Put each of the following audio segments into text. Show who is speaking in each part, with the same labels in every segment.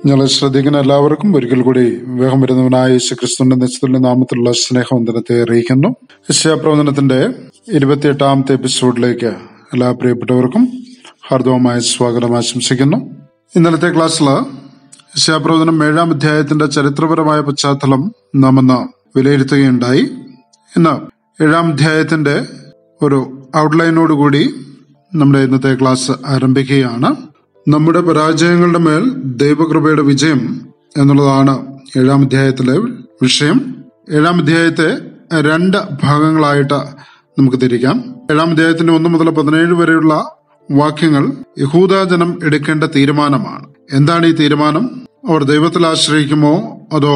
Speaker 1: ഞങ്ങളെ ശ്രദ്ധിക്കുന്ന എല്ലാവർക്കും ഒരിക്കൽ കൂടി വേഗം വരുന്നവനായ യേശു ക്രിസ്തുവിന്റെ നിശ്ചിത നാമത്തിലുള്ള സ്നേഹവന്ദനത്തെ അറിയിക്കുന്നു യശാപ്രവചനത്തിന്റെ ഇരുപത്തിയെട്ടാമത്തെ എപ്പിസോഡിലേക്ക് എല്ലാ പ്രിയപ്പെട്ടവർക്കും ഹാർദവമായ സ്വാഗതം ആശംസിക്കുന്നു ഇന്നലത്തെ ക്ലാസ്സിൽ യശാപ്രവചനം ഏഴാം അധ്യായത്തിന്റെ ചരിത്രപരമായ പശ്ചാത്തലം നാം ഇന്ന് വിലയിരുത്തുകയുണ്ടായി ഇന്ന് ഏഴാം അധ്യായത്തിന്റെ ഒരു ഔട്ട്ലൈനോടുകൂടി നമ്മുടെ ഇന്നത്തെ ക്ലാസ് ആരംഭിക്കുകയാണ് നമ്മുടെ പരാജയങ്ങളുടെ മേൽ ദൈവകൃപയുടെ വിജയം എന്നുള്ളതാണ് ഏഴാം അധ്യായത്തിലെ വിഷയം ഏഴാം അധ്യായത്തെ രണ്ട് ഭാഗങ്ങളായിട്ട് നമുക്ക് തിരിക്കാം ഏഴാം അധ്യായത്തിന്റെ ഒന്ന് മുതൽ പതിനേഴ് വരെയുള്ള വാക്യങ്ങൾ യഹൂദാജനം എടുക്കേണ്ട തീരുമാനമാണ് എന്താണ് ഈ തീരുമാനം അവർ ദൈവത്തിൽ ആശ്രയിക്കുമോ അതോ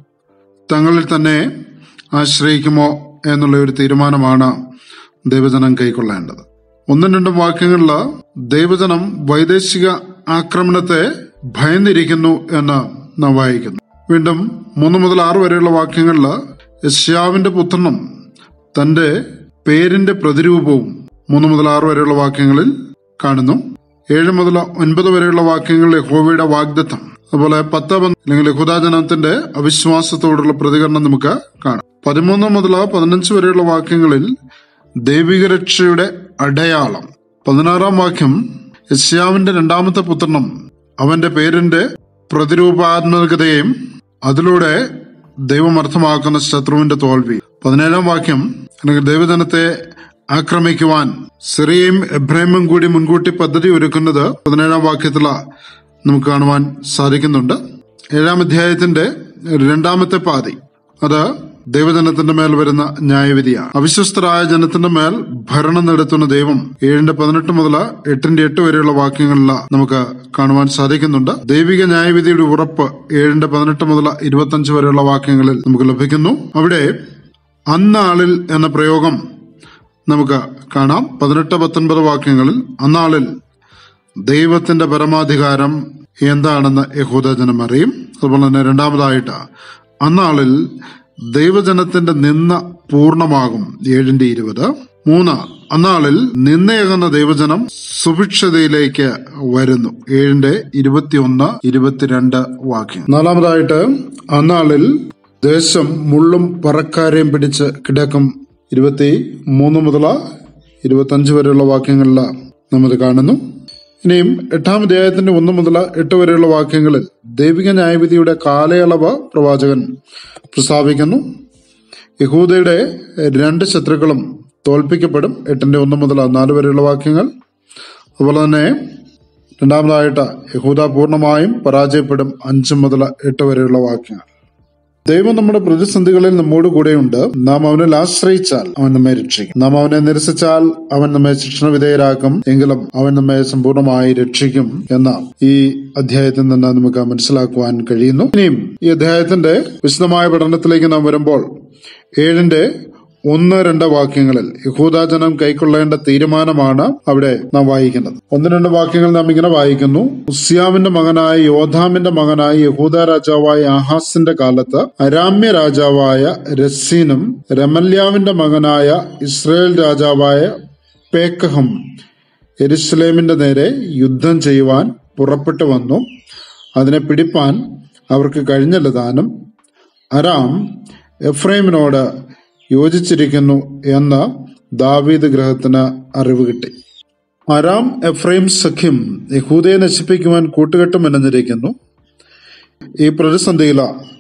Speaker 1: തങ്ങളിൽ തന്നെ ആശ്രയിക്കുമോ എന്നുള്ള ഒരു തീരുമാനമാണ് ദൈവജനം കൈക്കൊള്ളേണ്ടത് ഒന്നും രണ്ടും വാക്യങ്ങളിൽ ദൈവജനം വൈദേശിക ആക്രമണത്തെ ഭയന്നിരിക്കുന്നു എന്ന് നാം വായിക്കുന്നു വീണ്ടും മൂന്ന് മുതൽ ആറ് വരെയുള്ള വാക്യങ്ങളിൽ യശ്യാവിന്റെ പുത്രനും തന്റെ പേരിന്റെ പ്രതിരൂപവും മൂന്ന് മുതൽ ആറ് വരെയുള്ള വാക്യങ്ങളിൽ കാണുന്നു ഏഴ് മുതൽ ഒൻപത് വരെയുള്ള വാക്യങ്ങളിൽ യഹോവയുടെ വാഗ്ദത്തം അതുപോലെ പത്ത് പന്ത് അല്ലെങ്കിൽ യഹൂദാജനത്തിന്റെ അവിശ്വാസത്തോടുള്ള പ്രതികരണം നമുക്ക് കാണാം പതിമൂന്ന് മുതൽ പതിനഞ്ച് വരെയുള്ള വാക്യങ്ങളിൽ ദൈവിക രക്ഷയുടെ അടയാളം പതിനാറാം വാക്യം യസ്യാവിന്റെ രണ്ടാമത്തെ പുത്രനും അവന്റെ പേരിന്റെ പ്രതിരൂപാത്മകതയും അതിലൂടെ ദൈവം അർത്ഥമാക്കുന്ന ശത്രുവിന്റെ തോൽവി പതിനേഴാം വാക്യം അല്ലെങ്കിൽ ദൈവജനത്തെ ആക്രമിക്കുവാൻ സിറിയയും എബ്രാഹിമും കൂടി മുൻകൂട്ടി പദ്ധതി ഒരുക്കുന്നത് പതിനേഴാം വാക്യത്തിൽ നമുക്ക് കാണുവാൻ സാധിക്കുന്നുണ്ട് ഏഴാം അധ്യായത്തിന്റെ രണ്ടാമത്തെ പാതി അത് ദൈവജനത്തിന്റെ മേൽ വരുന്ന ന്യായവിധിയാണ് അവിശ്വസ്തരായ ജനത്തിന്റെ മേൽ ഭരണം നടത്തുന്ന ദൈവം ഏഴിന്റെ പതിനെട്ട് മുതൽ എട്ടിന്റെ എട്ട് വരെയുള്ള വാക്യങ്ങളിൽ നമുക്ക് കാണുവാൻ സാധിക്കുന്നുണ്ട് ദൈവിക ന്യായവിധിയുടെ ഉറപ്പ് ഏഴിന്റെ പതിനെട്ട് മുതൽ ഇരുപത്തഞ്ച് വരെയുള്ള വാക്യങ്ങളിൽ നമുക്ക് ലഭിക്കുന്നു അവിടെ അന്നാളിൽ എന്ന പ്രയോഗം നമുക്ക് കാണാം പതിനെട്ട് പത്തൊൻപത് വാക്യങ്ങളിൽ അന്നാളിൽ ദൈവത്തിന്റെ പരമാധികാരം എന്താണെന്ന് യഹൂദജനം അറിയും അതുപോലെ തന്നെ രണ്ടാമതായിട്ട് അന്നാളിൽ ദൈവജനത്തിന്റെ നിന്ന പൂർണ്ണമാകും ഏഴിന്റെ ഇരുപത് മൂന്ന് അന്നാളിൽ നിന്നയകുന്ന ദൈവജനം സുഭിക്ഷതയിലേക്ക് വരുന്നു ഏഴിന്റെ ഇരുപത്തിയൊന്ന് ഇരുപത്തിരണ്ട് വാക്യം നാലാമതായിട്ട് അന്നാളിൽ ദേശം മുള്ളും പറക്കാരെയും പിടിച്ച് കിടക്കും ഇരുപത്തി മൂന്ന് മുതൽ ഇരുപത്തഞ്ച് വരെയുള്ള വാക്യങ്ങളിൽ നമ്മൾ കാണുന്നു ഇനിയും എട്ടാം അധ്യായത്തിന്റെ ഒന്ന് മുതൽ എട്ട് വരെയുള്ള വാക്യങ്ങളിൽ ദൈവിക ന്യായവിധിയുടെ കാലയളവ് പ്രവാചകൻ പ്രസ്താവിക്കുന്നു യഹൂദയുടെ രണ്ട് ശത്രുക്കളും തോൽപ്പിക്കപ്പെടും എട്ടിന്റെ ഒന്ന് മുതൽ നാല് വരെയുള്ള വാക്യങ്ങൾ അതുപോലെ തന്നെ രണ്ടാമതായിട്ട് യഹൂദ പൂർണ്ണമായും പരാജയപ്പെടും അഞ്ച് മുതൽ എട്ട് വരെയുള്ള വാക്യങ്ങൾ ദൈവം നമ്മുടെ പ്രതിസന്ധികളിൽ നമ്മോട് കൂടെയുണ്ട് നാം അവനിൽ ആശ്രയിച്ചാൽ അവൻ നമ്മെ രക്ഷിക്കും നാം അവനെ നിരസിച്ചാൽ അവൻ നമ്മെ ശിക്ഷണ വിധേയരാക്കും എങ്കിലും അവൻ നമ്മെ സമ്പൂർണ്ണമായി രക്ഷിക്കും എന്ന ഈ അധ്യായത്തിൽ നിന്ന് നമുക്ക് മനസ്സിലാക്കുവാൻ കഴിയുന്നു ഇനിയും ഈ അധ്യായത്തിന്റെ വിശദമായ പഠനത്തിലേക്ക് നാം വരുമ്പോൾ ഏഴിന്റെ ഒന്ന് രണ്ട് വാക്യങ്ങളിൽ യഹൂദാജനം കൈക്കൊള്ളേണ്ട തീരുമാനമാണ് അവിടെ നാം വായിക്കുന്നത് ഒന്ന് രണ്ട് വാക്യങ്ങൾ നാം ഇങ്ങനെ വായിക്കുന്നു ഉസ്യാമിന്റെ മകനായ യോധാമിന്റെ മകനായ യഹൂദ രാജാവായ ആഹാസിന്റെ കാലത്ത് അരാമ്യ രാജാവായ രസീനും രമല്യാവിന്റെ മകനായ ഇസ്രയേൽ രാജാവായ പേക്കഹും എരുസലേമിന്റെ നേരെ യുദ്ധം ചെയ്യുവാൻ പുറപ്പെട്ടു വന്നു അതിനെ പിടിപ്പാൻ അവർക്ക് കഴിഞ്ഞില്ല താനും അരാം എഫ്രൈമിനോട് യോജിച്ചിരിക്കുന്നു എന്ന് ദാവീദ് ഗ്രഹത്തിന് അറിവ് കിട്ടി അരാം എഫ്രൈം സഖ്യം യഹൂദയെ നശിപ്പിക്കുവാൻ കൂട്ടുകെട്ട് മെനഞ്ഞിരിക്കുന്നു ഈ പ്രതിസന്ധിയില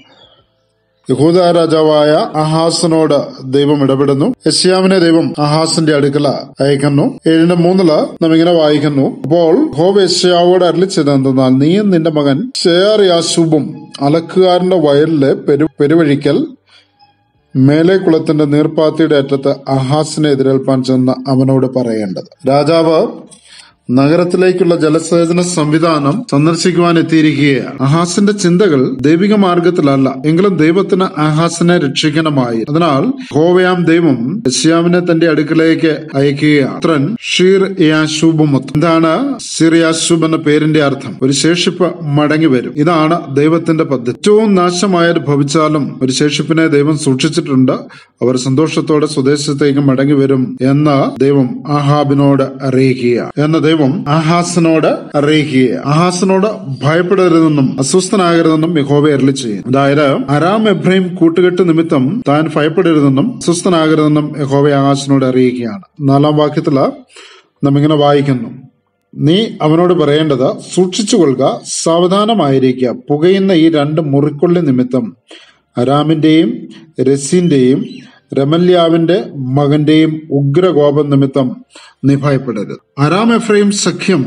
Speaker 1: യഹൂദ രാജാവായ അഹാസിനോട് ദൈവം ഇടപെടുന്നു യസ്യാമിനെ ദൈവം അഹാസിന്റെ അടുക്കല അയക്കുന്നു ഏഴിന്റെ മൂന്നില് നാം ഇങ്ങനെ വായിക്കുന്നു അപ്പോൾ ഹോബ് യസ്യാവോട് അരളി ചെയ്തെന്നാൽ നീയും നിന്റെ മകൻ ഷെയർ യാശുബും അലക്കുകാരന്റെ വയലിലെ പെരു പെരുവഴിക്കൽ മേലെ കുളത്തിന്റെ നീർപ്പാത്തിയുടെ അറ്റത്ത് അഹാസിനെ എതിരേൽപ്പാൻ ചെന്ന് അവനോട് പറയേണ്ടത് രാജാവ് നഗരത്തിലേക്കുള്ള ജലസേചന സംവിധാനം സന്ദർശിക്കുവാൻ എത്തിയിരിക്കുകയാണ് അഹാസിന്റെ ചിന്തകൾ ദൈവിക മാർഗത്തിലല്ല എങ്കിലും ദൈവത്തിന് അഹാസിനെ രക്ഷിക്കണമായി അതിനാൽ ഹോവയാം ദൈവം യശ്യാമിനെ തന്റെ അടുക്കലേക്ക് അയക്കുകയാണ് പുത്രൻ ഷീർ യാശൂബുമത്ത് എന്താണ് ഷീർ യാശൂബ് എന്ന പേരിന്റെ അർത്ഥം ഒരു ശേഷിപ്പ് മടങ്ങി വരും ഇതാണ് ദൈവത്തിന്റെ പദ്ധതി ഏറ്റവും നാശമായത് ഭവിച്ചാലും ഒരു ശേഷിപ്പിനെ ദൈവം സൂക്ഷിച്ചിട്ടുണ്ട് അവർ സന്തോഷത്തോടെ സ്വദേശത്തേക്ക് മടങ്ങി വരും എന്ന് ദൈവം ആഹാബിനോട് അറിയിക്കുക എന്ന ദൈവം ദൈവം ആഹാസിനോട് അറിയിക്കുക ആഹാസിനോട് ഭയപ്പെടരുതെന്നും അസ്വസ്ഥനാകരുതെന്നും യഹോവ അരളി ചെയ്യും അതായത് അരാം എബ്രഹിം കൂട്ടുകെട്ട് നിമിത്തം താൻ ഭയപ്പെടരുതെന്നും അസ്വസ്ഥനാകരുതെന്നും യഹോവ ആഹാസിനോട് അറിയിക്കുകയാണ് നാലാം വാക്യത്തില് നമ്മിങ്ങനെ വായിക്കുന്നു നീ അവനോട് പറയേണ്ടത് സൂക്ഷിച്ചുകൊള്ളുക സാവധാനമായിരിക്കുക പുകയുന്ന ഈ രണ്ട് മുറിക്കൊള്ളി നിമിത്തം അരാമിന്റെയും രസിന്റെയും രമല്യാവിന്റെ മകന്റെയും ഉഗ്രകോപം നിമിത്തം നീ ഭയപ്പെടരുത് അരാം എഫ്രൈം സഖ്യം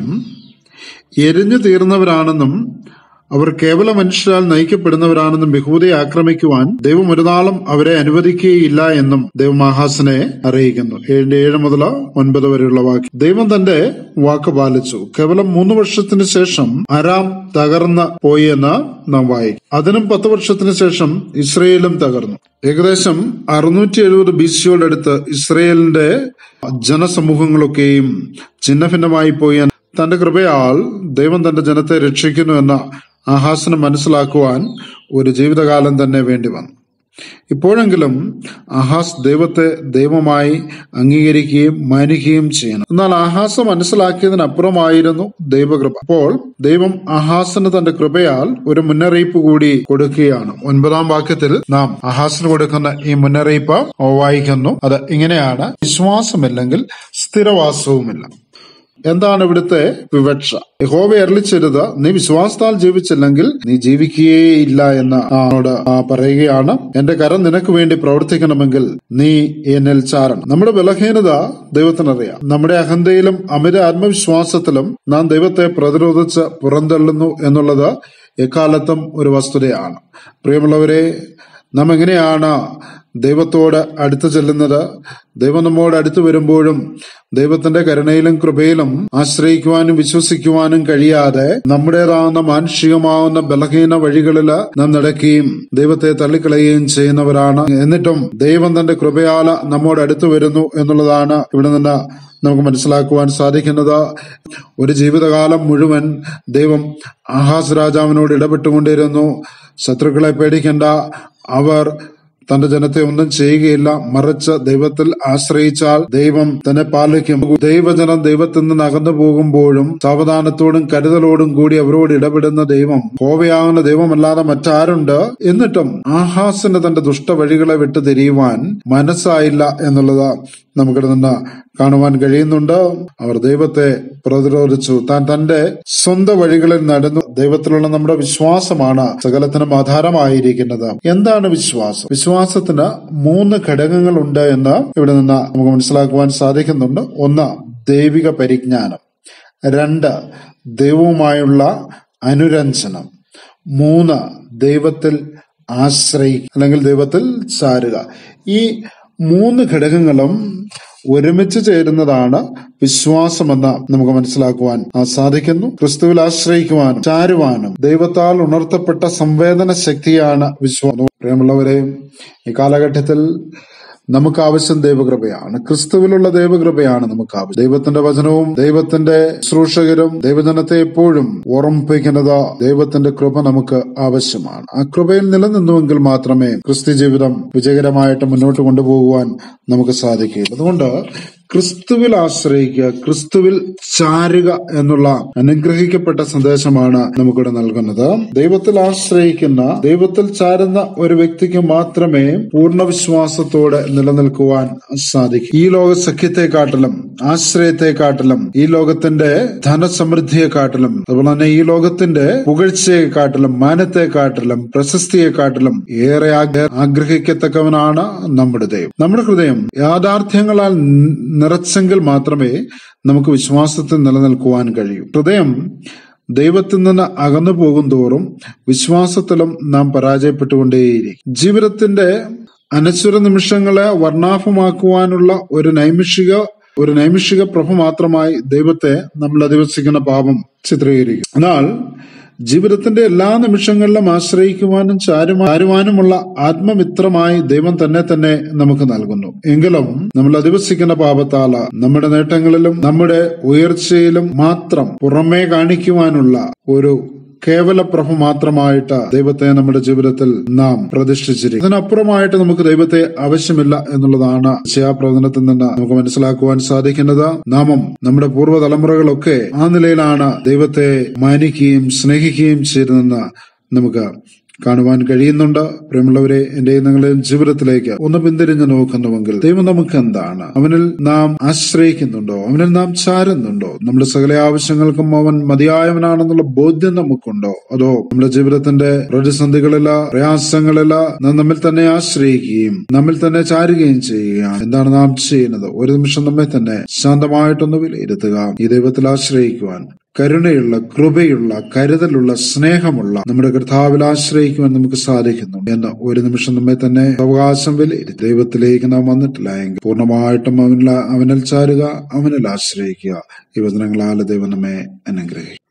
Speaker 1: എരിഞ്ഞു തീർന്നവരാണെന്നും അവർ കേവല മനുഷ്യരാൽ നയിക്കപ്പെടുന്നവരാണെന്നും ബഹൂദയെ ആക്രമിക്കുവാൻ ദൈവം ഒരു നാളും അവരെ അനുവദിക്കുകയില്ല എന്നും ദൈവം ആഹാസിനെ അറിയിക്കുന്നു ഏഴിന്റെ ഏഴ് മുതൽ ഒൻപത് വരെയുള്ള വാക്ക് ദൈവം തന്റെ വാക്ക് പാലിച്ചു കേവലം മൂന്ന് വർഷത്തിന് ശേഷം അരാം തകർന്ന് പോയി എന്ന് നാം വായിക്കും അതിനും പത്ത് വർഷത്തിന് ശേഷം ഇസ്രയേലും തകർന്നു ഏകദേശം അറുന്നൂറ്റി എഴുപത് ബി സിയോടടുത്ത് ഇസ്രയേലിന്റെ ജനസമൂഹങ്ങളൊക്കെയും ഛിന്നഭിന്നമായി പോയി തന്റെ കൃപയാൽ ദൈവം തന്റെ ജനത്തെ രക്ഷിക്കുന്നു എന്ന ആഹാസിന് മനസ്സിലാക്കുവാൻ ഒരു ജീവിതകാലം തന്നെ വേണ്ടി വന്നു ഇപ്പോഴെങ്കിലും ആഹാസ് ദൈവത്തെ ദൈവമായി അംഗീകരിക്കുകയും മാനിക്കുകയും ചെയ്യണം എന്നാൽ ആഹാസ് മനസ്സിലാക്കിയതിനപ്പുറമായിരുന്നു ദൈവകൃപ അപ്പോൾ ദൈവം ആഹാസിന് തന്റെ കൃപയാൽ ഒരു മുന്നറിയിപ്പ് കൂടി കൊടുക്കുകയാണ് ഒൻപതാം വാക്യത്തിൽ നാം ആഹാസിന് കൊടുക്കുന്ന ഈ മുന്നറിയിപ്പ് വായിക്കുന്നു അത് ഇങ്ങനെയാണ് വിശ്വാസമില്ലെങ്കിൽ സ്ഥിരവാസവുമില്ല എന്താണ് ഇവിടുത്തെ വിവക്ഷ യഹോവ അരളിച്ചരുത് നീ വിശ്വാസത്താൽ ജീവിച്ചില്ലെങ്കിൽ നീ ജീവിക്കുകയില്ല എന്ന് അവനോട് പറയുകയാണ് എന്റെ കരം നിനക്ക് വേണ്ടി പ്രവർത്തിക്കണമെങ്കിൽ നീ എന്നിൽ ചാരണം നമ്മുടെ ബലഹീനത ദൈവത്തിനറിയാം നമ്മുടെ അഹന്തയിലും അമിത ആത്മവിശ്വാസത്തിലും നാം ദൈവത്തെ പ്രതിരോധിച്ച് പുറന്തള്ളുന്നു എന്നുള്ളത് എക്കാലത്തും ഒരു വസ്തുതയാണ് പ്രിയമുള്ളവരെ നാം എങ്ങനെയാണ് ദൈവത്തോട് അടുത്ത് ചെല്ലുന്നത് ദൈവം നമ്മോട് അടുത്ത് വരുമ്പോഴും ദൈവത്തിന്റെ കരുണയിലും കൃപയിലും ആശ്രയിക്കുവാനും വിശ്വസിക്കുവാനും കഴിയാതെ നമ്മുടേതാവുന്ന മാനുഷികമാവുന്ന ബലഹീന വഴികളിൽ നാം നടക്കുകയും ദൈവത്തെ തള്ളിക്കളയുകയും ചെയ്യുന്നവരാണ് എന്നിട്ടും ദൈവം തന്റെ കൃപയാല നമ്മോട് അടുത്ത് വരുന്നു എന്നുള്ളതാണ് ഇവിടെ നിന്ന് നമുക്ക് മനസ്സിലാക്കുവാൻ സാധിക്കുന്നത് ഒരു ജീവിതകാലം മുഴുവൻ ദൈവം ആഹാസ് രാജാവിനോട് ഇടപെട്ടുകൊണ്ടിരുന്നു ശത്രുക്കളെ പേടിക്കേണ്ട അവർ തന്റെ ജനത്തെ ഒന്നും ചെയ്യുകയില്ല മറിച്ച് ദൈവത്തിൽ ആശ്രയിച്ചാൽ ദൈവം തന്നെ പാലിക്കും ദൈവജനം ദൈവത്തിൽ നിന്ന് അകന്നു പോകുമ്പോഴും സാവധാനത്തോടും കരുതലോടും കൂടി അവരോട് ഇടപെടുന്ന ദൈവം കോവയാകുന്ന ദൈവമല്ലാതെ മറ്റാരുണ്ട് എന്നിട്ടും ആഹാസിന് തന്റെ ദുഷ്ടവഴികളെ വിട്ടു തിരിയുവാൻ മനസ്സായില്ല എന്നുള്ളത് നമുക്കിവിടെ നിന്ന് കാണുവാൻ കഴിയുന്നുണ്ട് അവർ ദൈവത്തെ പ്രതിരോധിച്ചു താൻ തന്റെ സ്വന്തം വഴികളിൽ നടന്നു ദൈവത്തിലുള്ള നമ്മുടെ വിശ്വാസമാണ് സകലത്തിനും ആധാരമായിരിക്കുന്നത് എന്താണ് വിശ്വാസം വിശ്വാസത്തിന് മൂന്ന് ഘടകങ്ങളുണ്ട് എന്ന് ഇവിടെ നിന്ന് നമുക്ക് മനസ്സിലാക്കുവാൻ സാധിക്കുന്നുണ്ട് ഒന്ന് ദൈവിക പരിജ്ഞാനം രണ്ട് ദൈവവുമായുള്ള അനുരഞ്ജനം മൂന്ന് ദൈവത്തിൽ ആശ്രയി അല്ലെങ്കിൽ ദൈവത്തിൽ ചാരുക ഈ മൂന്ന് ഘടകങ്ങളും ഒരുമിച്ച് ചേരുന്നതാണ് വിശ്വാസമെന്ന് നമുക്ക് മനസ്സിലാക്കുവാൻ സാധിക്കുന്നു ക്രിസ്തുവിൽ ആശ്രയിക്കുവാനും ചാരുവാനും ദൈവത്താൽ ഉണർത്തപ്പെട്ട സംവേദന ശക്തിയാണ് വിശ്വാസം പ്രിയമുള്ളവരെ ഈ കാലഘട്ടത്തിൽ നമുക്ക് ആവശ്യം ദൈവകൃപയാണ് ക്രിസ്തുവിലുള്ള ദൈവകൃപയാണ് നമുക്ക് ആവശ്യം ദൈവത്തിന്റെ വചനവും ദൈവത്തിന്റെ ശുശ്രൂഷകരും ദൈവജനത്തെ എപ്പോഴും ഓർമ്മിപ്പിക്കുന്നത് ദൈവത്തിന്റെ കൃപ നമുക്ക് ആവശ്യമാണ് ആ കൃപയിൽ നിലനിന്നുവെങ്കിൽ മാത്രമേ ക്രിസ്തു ജീവിതം വിജയകരമായിട്ട് മുന്നോട്ട് കൊണ്ടുപോകുവാൻ നമുക്ക് സാധിക്കുകയുള്ളൂ അതുകൊണ്ട് ക്രിസ്തുവിൽ ആശ്രയിക്കുക ക്രിസ്തുവിൽ ചാരുക എന്നുള്ള അനുഗ്രഹിക്കപ്പെട്ട സന്ദേശമാണ് നമുക്കിവിടെ നൽകുന്നത് ദൈവത്തിൽ ആശ്രയിക്കുന്ന ദൈവത്തിൽ ചാരുന്ന ഒരു വ്യക്തിക്ക് മാത്രമേ പൂർണ്ണ വിശ്വാസത്തോടെ നിലനിൽക്കുവാൻ സാധിക്കൂ ഈ ലോക സഖ്യത്തെക്കാട്ടിലും ആശ്രയത്തെക്കാട്ടിലും ഈ ലോകത്തിന്റെ ധനസമൃദ്ധിയെക്കാട്ടിലും അതുപോലെ തന്നെ ഈ ലോകത്തിന്റെ പുകഴ്ചയെക്കാട്ടിലും മാനത്തെക്കാട്ടിലും പ്രശസ്തിയെക്കാട്ടിലും ഏറെ ആഗ്രഹിക്കത്തക്കവനാണ് നമ്മുടെ ദൈവം നമ്മുടെ ഹൃദയം യാഥാർത്ഥ്യങ്ങളാൽ നിറച്ചെങ്കിൽ മാത്രമേ നമുക്ക് വിശ്വാസത്തിൽ നിലനിൽക്കുവാൻ കഴിയൂ ഹൃദയം ദൈവത്തിൽ നിന്ന് അകന്നു പോകും തോറും വിശ്വാസത്തിലും നാം പരാജയപ്പെട്ടുകൊണ്ടേയിരിക്കും ജീവിതത്തിന്റെ അനശ്വര നിമിഷങ്ങളെ വർണ്ണാഭമാക്കുവാനുള്ള ഒരു നൈമിഷിക ഒരു നൈമിഷിക പ്രഭ മാത്രമായി ദൈവത്തെ നമ്മൾ അധിവസിക്കുന്ന പാപം ചിത്രീകരിക്കും എന്നാൽ ജീവിതത്തിന്റെ എല്ലാ നിമിഷങ്ങളിലും ആശ്രയിക്കുവാനും ചാരുവാനുമുള്ള ആത്മമിത്രമായി ദൈവം തന്നെ തന്നെ നമുക്ക് നൽകുന്നു എങ്കിലും നമ്മൾ അധിവസിക്കുന്ന പാപത്താല നമ്മുടെ നേട്ടങ്ങളിലും നമ്മുടെ ഉയർച്ചയിലും മാത്രം പുറമേ കാണിക്കുവാനുള്ള ഒരു കേവല പ്രഭ മാത്രമായിട്ട് ദൈവത്തെ നമ്മുടെ ജീവിതത്തിൽ നാം പ്രതിഷ്ഠിച്ചിരിക്കും അതിനപ്പുറമായിട്ട് നമുക്ക് ദൈവത്തെ ആവശ്യമില്ല എന്നുള്ളതാണ് പ്രവചനത്തിൽ നിന്ന് നമുക്ക് മനസ്സിലാക്കുവാൻ സാധിക്കുന്നത് നാമം നമ്മുടെ പൂർവ്വതലമുറകളൊക്കെ ആ നിലയിലാണ് ദൈവത്തെ മാനിക്കുകയും സ്നേഹിക്കുകയും ചെയ്തതെന്ന് നമുക്ക് കാണുവാൻ കഴിയുന്നുണ്ട് പ്രിയമുള്ളവരെ എന്റെ നിങ്ങളുടെ ജീവിതത്തിലേക്ക് ഒന്ന് പിന്തിരിഞ്ഞു നോക്കുന്നുവെങ്കിൽ ദൈവം നമുക്ക് എന്താണ് അവനിൽ നാം ആശ്രയിക്കുന്നുണ്ടോ അവനിൽ നാം ചാരുന്നുണ്ടോ നമ്മുടെ സകല ആവശ്യങ്ങൾക്കും അവൻ മതിയായവനാണെന്നുള്ള ബോധ്യം നമുക്കുണ്ടോ അതോ നമ്മുടെ ജീവിതത്തിന്റെ പ്രതിസന്ധികളില പ്രയാസങ്ങളില നാം നമ്മിൽ തന്നെ ആശ്രയിക്കുകയും നമ്മിൽ തന്നെ ചാരുകയും ചെയ്യുക എന്താണ് നാം ചെയ്യുന്നത് ഒരു നിമിഷം നമ്മെ തന്നെ ശാന്തമായിട്ടൊന്ന് വിലയിരുത്തുക ഈ ദൈവത്തിൽ ആശ്രയിക്കുവാൻ കരുണയുള്ള കൃപയുള്ള കരുതലുള്ള സ്നേഹമുള്ള നമ്മുടെ കർത്താവിൽ ആശ്രയിക്കുവാൻ നമുക്ക് സാധിക്കുന്നു എന്ന് ഒരു നിമിഷം നമ്മെ തന്നെ അവകാശം വിലയിരുത്തി ദൈവത്തിലേക്ക് നാം വന്നിട്ടില്ല എങ്കിൽ പൂർണ്ണമായിട്ടും അവനിൽ അവനിൽ ചാരുക അവനിൽ ആശ്രയിക്കുക ഈ വചനങ്ങളാൽ ദൈവം നമ്മെ അനുഗ്രഹിക്കും